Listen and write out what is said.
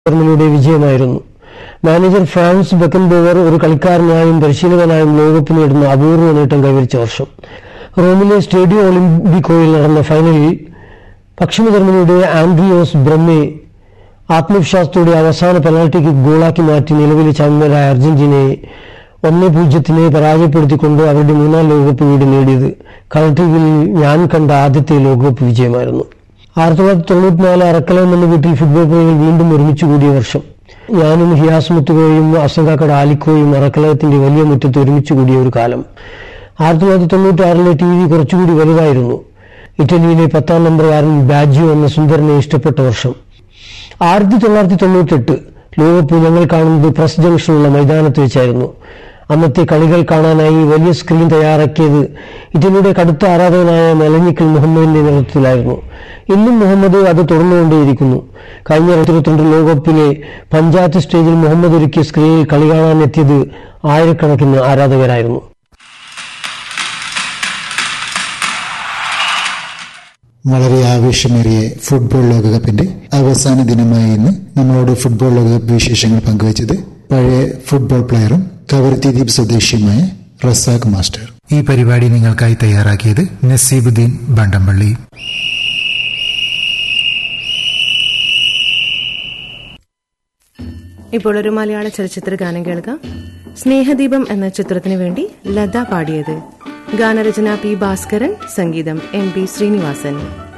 ജർമ്മനിയുടെ വിജയമായിരുന്നു manager France Beckenbauer ഒരു കളിക്കാരനായും പരിശീലകനായും ലോകകപ്പ് നേടുന്ന അപൂർവ നേട്ടം കൈവരിച്ച വർഷം റോമിലെ സ്റ്റേഡിയോ ഒളിമ്പിക്കോയിൽ നടന്ന ഫൈനലിൽ പശ്ചിമ ജർമ്മനിയുടെ ആൻഡ്രിയോസ് ബ്രഹ്മെ ആത്മവിശ്വാസത്തോടെ അവസാന പെനാൽറ്റിക്ക് ഗോളാക്കി മാറ്റി നിലവിലെ ചാമ്പ്യന്മാരായ അർജന്റീനയെ ഒന്നേ പൂജ്യത്തിന് പരാജയപ്പെടുത്തിക്കൊണ്ട് അവരുടെ മൂന്നാം ലോകകപ്പ് വീട് നേടിയത് കളക്ടീവിൽ ഞാൻ കണ്ട ആദ്യത്തെ ലോകകപ്പ് വിജയമായിരുന്നു ആയിരത്തി തൊള്ളായിരത്തി തൊണ്ണൂറ്റിനാല് അറക്കലം എന്ന വീട്ടിൽ ഫുട്ബോൾ പ്രേമികൾ വീണ്ടും ഒരുമിച്ച് കൂടിയ വർഷം ഞാനും ഹിയാസ് മുത്തുകോയും അസങ്കാക്കട ആലിക്കോയും അറക്കലത്തിന്റെ വലിയ മുറ്റത്ത് ഒരുമിച്ച് കൂടിയ ഒരു കാലം ആയിരത്തി തൊള്ളായിരത്തി തൊണ്ണൂറ്റി ആറിലെ ടി വി കുറച്ചുകൂടി വലുതായിരുന്നു ഇറ്റലിയിലെ പത്താം നമ്പറുകാരൻ ബാജിയോ എന്ന സുന്ദരനെ ഇഷ്ടപ്പെട്ട വർഷം ആയിരത്തി തൊള്ളായിരത്തി തൊണ്ണൂറ്റെട്ട് ലോകകപ്പ് ഞങ്ങൾ കാണുന്നത് പ്രസ് ജംഗ്ഷനുള്ള മൈതാനത്ത് വെച്ചായിരുന്നു അന്നത്തെ കളികൾ കാണാനായി വലിയ സ്ക്രീൻ തയ്യാറാക്കിയത് ഇറ്റലിയുടെ കടുത്ത ആരാധകനായ മെലനിക്കൽ മുഹമ്മദിന്റെ നേതൃത്വത്തിലായിരുന്നു ഇന്നും മുഹമ്മദ് അത് തുടർന്നുകൊണ്ടേയിരിക്കുന്നു കഴിഞ്ഞ ഇരുപത്തിരണ്ട് ലോകകപ്പിലെ പഞ്ചായത്ത് സ്റ്റേജിൽ മുഹമ്മദ് ഒരുക്കിയ സ്ക്രീനിൽ കളി കാണാൻ എത്തിയത് ആയിരക്കണക്കിന് ആരാധകരായിരുന്നു വളരെ ആവേശമേറിയ ഫുട്ബോൾ ലോകകപ്പിന്റെ അവസാന ദിനമായ ഇന്ന് നമ്മളോട് ഫുട്ബോൾ ലോകകപ്പ് വിശേഷങ്ങൾ പങ്കുവച്ചത് പഴയ ഫുട്ബോൾ പ്ലെയറും കവർത്തി ദ്വീപ് സ്വദേശിയുമായ റസാഖ് മാസ്റ്റർ ഈ പരിപാടി നിങ്ങൾക്കായി തയ്യാറാക്കിയത് നസീബുദ്ദീൻ ബണ്ടംപള്ളി ഇപ്പോൾ ഒരു മലയാള ചലച്ചിത്ര ഗാനം കേൾക്കാം സ്നേഹദീപം എന്ന ചിത്രത്തിനു വേണ്ടി ലത പാടിയത് ഗാനരചന പി ഭാസ്കരൻ സംഗീതം എം പി ശ്രീനിവാസൻ